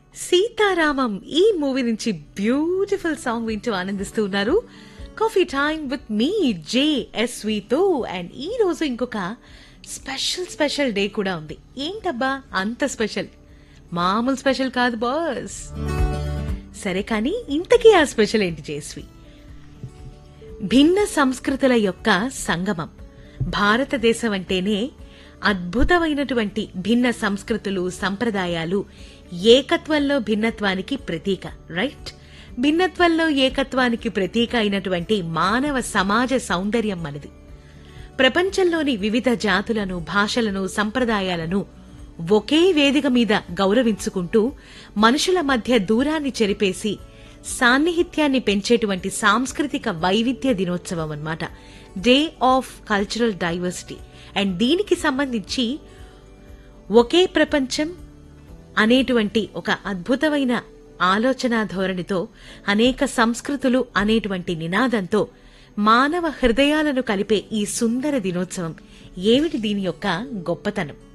సీతారామం ఈ మూవీ నుంచి beautiful song వింటూ ఆనందిస్తూ ఉన్నారు కాఫీ టైమ్ విత్ మీ జేఎస్వితో అండ్ ఈ రోజు ఇంకొక స్పెషల్ స్పెషల్ డే కూడా ఉంది ఏంటబ్బా అంత స్పెషల్ మామూలు స్పెషల్ కాదు బాస్ సరే కానీ ఇంతకీ ఆ స్పెషల్ ఏంటి జేస్వి భిన్న సంస్కృతుల యొక్క సంగమం భారతదేశం అంటేనే అద్భుతమైనటువంటి భిన్న సంస్కృతులు సంప్రదాయాలు ఏకత్వంలో భిన్నత్వానికి ప్రతీక రైట్ భిన్నత్వంలో ఏకత్వానికి ప్రతీక అయినటువంటి మానవ సమాజ సౌందర్యం మనది ప్రపంచంలోని వివిధ జాతులను భాషలను సంప్రదాయాలను ఒకే వేదిక మీద గౌరవించుకుంటూ మనుషుల మధ్య దూరాన్ని చెరిపేసి సాన్నిహిత్యాన్ని పెంచేటువంటి సాంస్కృతిక వైవిధ్య దినోత్సవం అన్నమాట day of cultural diversity and దీనికి సంబంధించి ఒకే ప్రపంచం అనేటువంటి ఒక అద్భుతమైన ఆలోచన ధోరణితో అనేక సంస్కృతులు అనేటువంటి నినాదంతో మానవ హృదయాలను కలిపే ఈ సుందర దినోత్సవం ఏమిటి దీని యొక్క గొప్పతనం